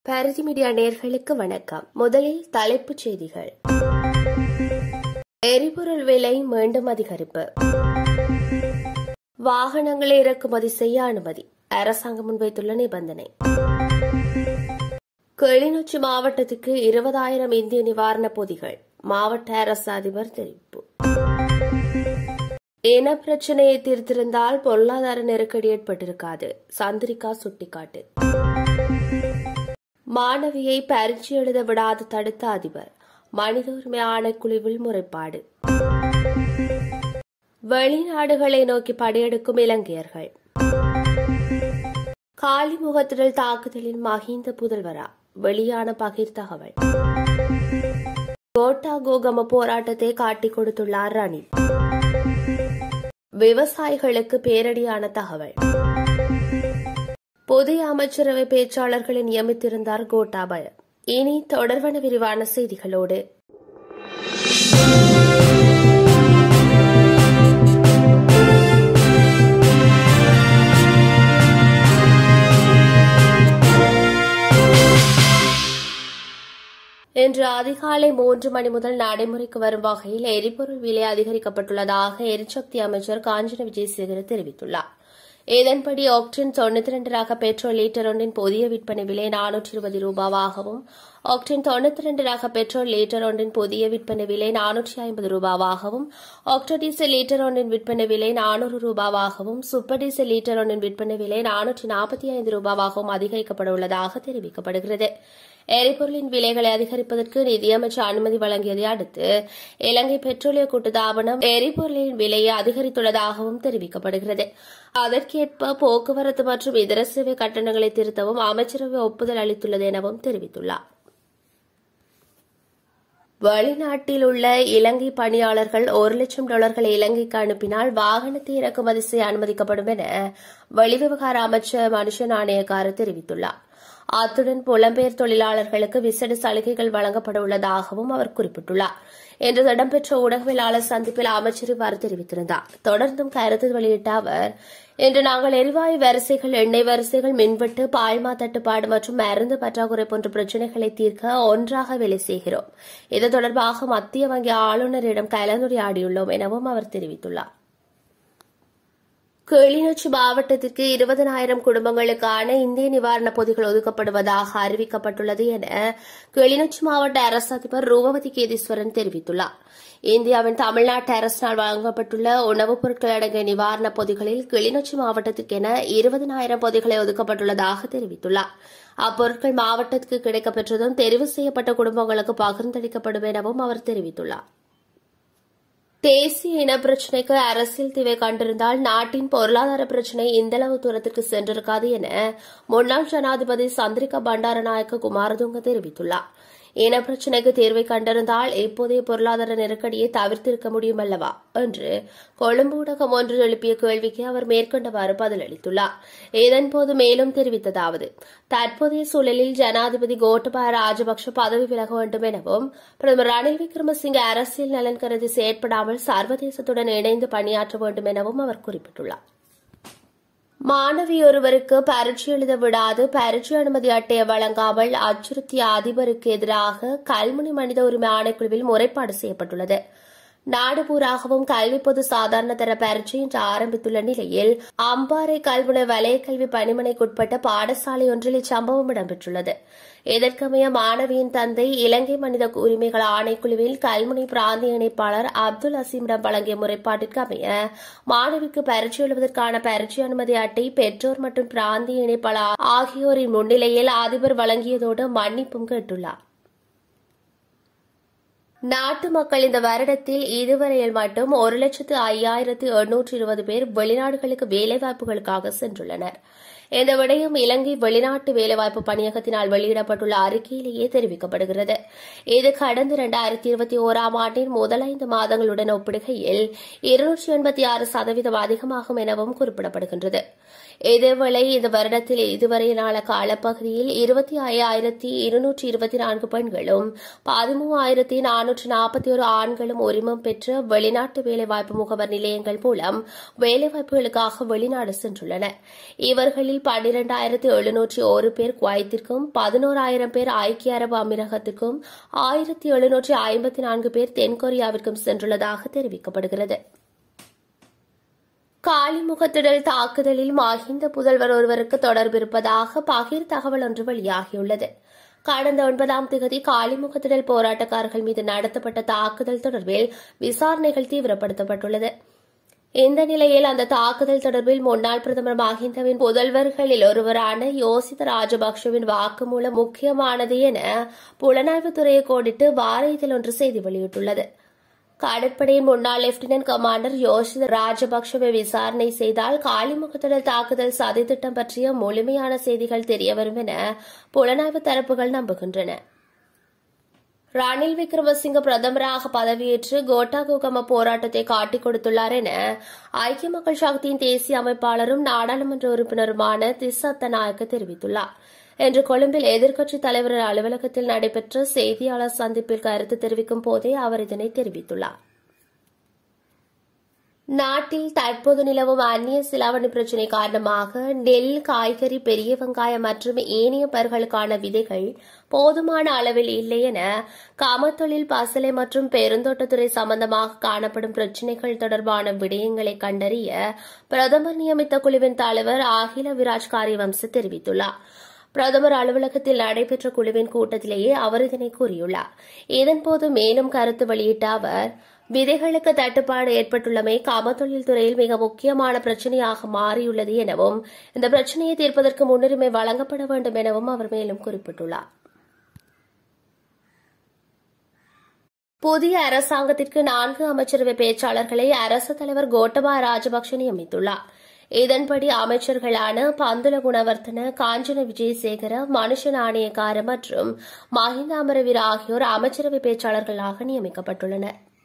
Bharathi media நேர்களுக்கு வணக்கம் முதலில் தலைப்புச் செய்திகள் எரிபொருள் விலை மீண்டும் அதிகரிப்பு வாகனங்களை இறக்குமதி செய்ய அனுமதி அரசாங்கம் முன்வைத்துள்ள நிபந்தனை கிளிநொச்சி மாவட்டத்துக்கு இருபதாயிரம் இந்திய நிவாரணப் பொதிகள் மாவட்ட அரசு அதிபர் தெரிவிப்பு இன பிரச்சனையை தீர்த்திருந்தால் பொருளாதார நெருக்கடி ஏற்பட்டிருக்காது சந்திரிகா சுட்டிக்காட்டு மாணவியை பரீட்சை எழுத விடாது தடுத்த அதிபர் மனித உரிமை ஆணைக்குழுவில் முறைப்பாடு வெளிநாடுகளை நோக்கி படையெடுக்கும் இலங்கையர்கள் காலிமுகத்திடல் தாக்குதலின் மஹிந்த புதல்வரா வெளியான பகிர் தகவல் கோட்டா கோகம போராட்டத்தை காட்டிக் கொடுத்துள்ளார் ரணில் விவசாயிகளுக்கு பேரடியான தகவல் புதிய அமைச்சரவை பேச்சாளர்களை நியமித்திருந்தார் கோட்டாபய இனி தொடர்பான விரிவான செய்திகளோடு இன்று அதிகாலை மூன்று மணி முதல் நடைமுறைக்கு வரும் வகையில் எரிபொருள் விலை அதிகரிக்கப்பட்டுள்ளதாக எரிசக்தி அமைச்சர் காஞ்சன விஜயசேகர தெரிவித்துள்ளார் இதன்படி ஆக்டின் தொண்ணூத்தி இரண்டு ரக பெட்ரோல் லீட்டர் ஒன்றின் புதிய விற்பனை விலை நானூற்றி இருபது ரூபாவாகவும் ஆக்டின் தொண்ணூத்தி இரண்டு ரக பெட்ரோல் லீட்டர் ஒன்றின் புதிய விற்பனை விலை நானூற்றி ஐம்பது ரூபாவாகவும் ஆக்டோ டீசல் லீட்டர் ஒன்றின் விற்பனை விலை நானூறு ரூபாவாகவும் சூப்பர் டீசல் லீட்டர் ஒன்றின் விற்பனை விலை நானூற்றி நாற்பத்தி ஐந்து ரூபாவாகவும் அதிகரிக்கப்பட உள்ளதாக தெரிவிக்கப்படுகிறது எரிபொருளின் விலைகளை அதிகரிப்பதற்கு நிதியமைச்சர் அனுமதி வழங்கியதை அடுத்து இலங்கை பெட்ரோலிய கூட்டுத்தாபனம் எரிபொருளின் விலையை அதிகரித்துள்ளதாகவும் தெரிவிக்கப்படுகிறது அதற்கேற்ப போக்குவரத்து மற்றும் இதர சேவை கட்டணங்களை திருத்தவும் அமைச்சரவை ஒப்புதல் அளித்துள்ளது எனவும் தெரிவித்துள்ளார் வெளிநாட்டில் உள்ள இலங்கை பணியாளர்கள் ஒரு லட்சம் டாலர்களை இலங்கைக்கு அனுப்பினால் வாகனத்தை இறக்குமதி செய்ய அனுமதிக்கப்படும் என வெளிவிவகார அமைச்சர் மனுஷ நாணயக்கார தெரிவித்துள்ளார் அத்துடன் புலம்பெயர் தொழிலாளர்களுக்கு விசேட சலுகைகள் வழங்கப்பட உள்ளதாகவும் அவர் குறிப்பிட்டுள்ளார் இன்று இடம்பெற்ற ஊடகவியலாளர் சந்திப்பில் அமைச்சர் இவ்வாறு தெரிவித்திருந்தார் தொடர்ந்தும் கருத்து வெளியிட்ட அவர் இன்று நாங்கள் எரிவாயு வரிசைகள் எண்ணெய் வரிசைகள் மின்வெட்டு பாய்மா தட்டுப்பாடு மற்றும் மருந்து பற்றாக்குறை போன்ற பிரச்சினைகளை தீர்க்க ஒன்றாக வேலை செய்கிறோம் இது தொடர்பாக மத்திய வங்கி ஆளுநரிடம் கலந்துரையாடியுள்ளோம் எனவும் அவர் தெரிவித்துள்ளார் கிளிநொச்சி மாவட்டத்திற்கு இருபதனாயிரம் குடும்பங்களுக்கான இந்திய நிவாரணப் பொதிகள் ஒதுக்கப்படுவதாக அறிவிக்கப்பட்டுள்ளது என கிளிநொச்சி மாவட்ட அரசு அதிபர் ரூபவதி கேதீஸ்வரன் தெரிவித்துள்ளார் இந்தியாவின் தமிழ்நாட்டு அரசினால் வழங்கப்பட்டுள்ள உணவுப் பொருட்கள் அடங்கிய நிவாரணப் பொதிகளில் கிளிநொச்சி மாவட்டத்திற்கென இருபதனாயிரம் பொதிகளை ஒதுக்கப்பட்டுள்ளதாக தெரிவித்துள்ளார் அப்பொருட்கள் மாவட்டத்திற்கு கிடைக்கப்பெற்றதும் தெரிவு செய்யப்பட்ட குடும்பங்களுக்கு பகிர்ந்தளிக்கப்படும் எனவும் அவர் தெரிவித்துள்ளார் தேசிய இன பிரச்சினைக்கு அரசியல் தீவை கண்டிருந்தால் நாட்டின் பொருளாதார பிரச்சினை இந்தளவு தூரத்திற்கு சென்றிருக்காது என முன்னாள் ஜனாதிபதி சந்திரிகா பண்டாரநாயக்க குமாரதுங்க தெரிவித்துள்ளார் இனப்பிரச்சினைக்கு தீர்வை கண்டிருந்தால் இப்போதைய பொருளாதார நெருக்கடியை தவிர்த்திருக்க முடியும் அல்லவா என்று கொழும்பு ஊடகம் ஒன்று எழுப்பிய கேள்விக்கு அவர் மேற்கொண்டவாறு பதிலளித்துள்ளார் இதன்போது மேலும் தெரிவித்ததாவது தற்போதைய சூழலில் ஜனாதிபதி கோட்டபாய ராஜபக்ஷ பதவி விலக வேண்டும் எனவும் பிரதமர் ரணில் விக்ரமசிங்கே அரசியல் நலன் கருதி செயற்படாமல் சர்வதேசத்துடன் இணைந்து பணியாற்ற வேண்டும் எனவும் அவர் குறிப்பிட்டுள்ளார் மாணவி ஒருவருக்கு பரீட்சை எழுத விடாது பரீட்சை அனுமதி அட்டையை வழங்காமல் அச்சுறுத்திய அதிபருக்கு எதிராக கல்முனை மனித உரிமை ஆணைக்குழுவில் முறைப்பாடு செய்யப்பட்டுள்ளது நாடு பூராகவும் கல்வி பொது சாதாரண தர பரீட்சை இன்று ஆரம்பித்துள்ள நிலையில் அம்பாறை கல்முனை வலய கல்வி பணிமனைக்குட்பட்ட பாடசாலை ஒன்றில் இச்சம்பவம் இடம்பெற்றுள்ளது இதற்கமைய மாணவியின் தந்தை இலங்கை மனித உரிமைகள் ஆணைக்குழுவில் கல்முனை பிராந்திய இணைப்பாளர் அப்துல் அசீமிடம் வழங்கிய முறைப்பாட்டிற்கு அமைய மாணவிக்கு பரீட்சை எழுவதற்கான பரீட்சை அனுமதி அட்டை பெற்றோர் மற்றும் பிராந்திய இணைப்பாளர் ஆகியோரின் முன்னிலையில் அதிபர் வழங்கியதோடு மன்னிப்பும் கேட்டுள்ளார் நாட்டு மக்கள் இந்த வருடத்தில் இதுவரையில் மட்டும் ஒரு லட்சத்து ஐயாயிரத்து எண்ணூற்று இருபது பேர் வெளிநாடுகளுக்கு வேலைவாய்ப்புகளுக்காக சென்றுள்ளனர் இந்த விடயம் இலங்கை வெளிநாட்டு வேலைவாய்ப்பு பணியகத்தினால் வெளியிடப்பட்டுள்ள அறிக்கையிலேயே தெரிவிக்கப்படுகிறது இது கடந்த இரண்டாயிரத்தி இருபத்தி ஓராம் ஆண்டின் முதல் ஐந்து மாதங்களுடன் ஒப்பிடுகையில் இருநூற்றி எண்பத்தி ஆறு சதவீதம் அதிகமாகும் எனவும் குறிப்பிடப்படுகின்றது இதேவேளை இந்த வருடத்தில் இதுவரையிலான காலப்பகுதியில் இருபத்தி ஐயாயிரத்தி இருநூற்றி இருபத்தி நான்கு பெண்களும் பதிமூவாயிரத்தி நானூற்று நாற்பத்தி ஒரு ஆண்களும் உரிமம் பெற்ற வெளிநாட்டு வேலைவாய்ப்பு முகவர் நிலையங்கள் மூலம் வேலைவாய்ப்புகளுக்காக வெளிநாடு சென்றுள்ளனர் இவர்களில் பன்னிரண்டாயிரத்தி எழுநூற்றி ஒரு பேர் குவைத்திற்கும் பதினோராயிரம் பேர் ஐக்கிய அரபு அமீரகத்திற்கும் ஆயிரத்தி எழுநூற்றி ஐம்பத்தி நான்கு பேர் தென்கொரியாவிற்கும் சென்றுள்ளதாக தெரிவிக்கப்படுகிறது காலிமுகத்திடல் தாக்குதலில் மஹிந்த புதல்வர் ஒருவருக்கு தொடர்பு இருப்பதாக பகிர் தகவல் ஒன்று வெளியாகியுள்ளது கடந்த ஒன்பதாம் தேதி காலிமுகத்திடல் போராட்டக்காரர்கள் மீது நடத்தப்பட்ட தாக்குதல் தொடர்பில் விசாரணைகள் தீவிரப்படுத்தப்பட்டுள்ளது இந்த நிலையில் அந்த தாக்குதல் தொடர்பில் முன்னாள் பிரதமர் மஹிந்தவின் புதல்வர்களில் ஒருவரான யோசித ராஜபக்சவின் வாக்குமூலம் முக்கியமானது என புலனாய்வுத்துறையை கோடிட்டு வார இதழ் ஒன்று செய்தி வெளியிட்டுள்ளது கடற்படையின் முன்னாள் லெப்டினன்ட் கமாண்டர் யோஷித ராஜபக்சவை விசாரணை செய்தால் காலிமுகத்திடல் தாக்குதல் சதித்திட்டம் பற்றிய முழுமையான செய்திகள் தெரியவரும் என புலனாய்வு தரப்புகள் நம்புகின்றன ரணில் விக்ரமசிங்க பிரதமராக பதவியேற்று கோட்டா குகம போராட்டத்தை காட்டிக் கொடுத்துள்ளார் என ஐக்கிய மக்கள் சக்தியின் தேசிய அமைப்பாளரும் நாடாளுமன்ற உறுப்பினருமான திசத்த நாயக்க தெரிவித்துள்ளார் இன்று கொழும்பில் எதிர்க்கட்சித் தலைவர் அலுவலகத்தில் நடைபெற்ற செய்தியாளர் சந்திப்பில் கருத்து தெரிவிக்கும் போதே அவர் இதனை தெரிவித்துள்ளார் நாட்டில் தற்போது நிலவும் அந்நிய சிலாவணி பிரச்சினை காரணமாக நெல் காய்கறி பெரிய வெங்காயம் மற்றும் ஏனைய பயிர்களுக்கான விதைகள் போதுமான அளவில் இல்லை என காமத்தொழில் பசலை மற்றும் பெருந்தோட்டத்துறை சம்பந்தமாக காணப்படும் பிரச்சினைகள் தொடர்பான விடயங்களை கண்டறிய பிரதமர் நியமித்த குழுவின் தலைவர் அகில விராஜ் காரியவம்ச தெரிவித்துள்ளார் பிரதமர் அலுவலகத்தில் நடைபெற்ற குழுவின் கூட்டத்திலேயே அவர் இதனை கூறியுள்ளார் இதன்போது மேலும் கருத்து வெளியிட்ட அவர் விதைகளுக்கு தட்டுப்பாடு ஏற்பட்டுள்ளமை காமத்தொழில் துறையில் மிக முக்கியமான பிரச்சினையாக மாறியுள்ளது எனவும் இந்த பிரச்சினையை தீர்ப்பதற்கு முன்னுரிமை வழங்கப்பட வேண்டும் எனவும் அவர் மேலும் குறிப்பிட்டுள்ளார் புதிய அரசாங்கத்திற்கு நான்கு அமைச்சரவை பேச்சாளர்களை அரசு தலைவர் கோட்டபாய ராஜபக்ஷ நியமித்துள்ளார் இதன்படி அமைச்சர்களான பந்துல குணவர்த்தன காஞ்சன விஜயசேகர மனுஷ நாணயக்கார மற்றும் மஹிந்த அமரவீர ஆகியோர் அமைச்சரவை பேச்சாளர்களாக நியமிக்கப்பட்டுள்ளனர்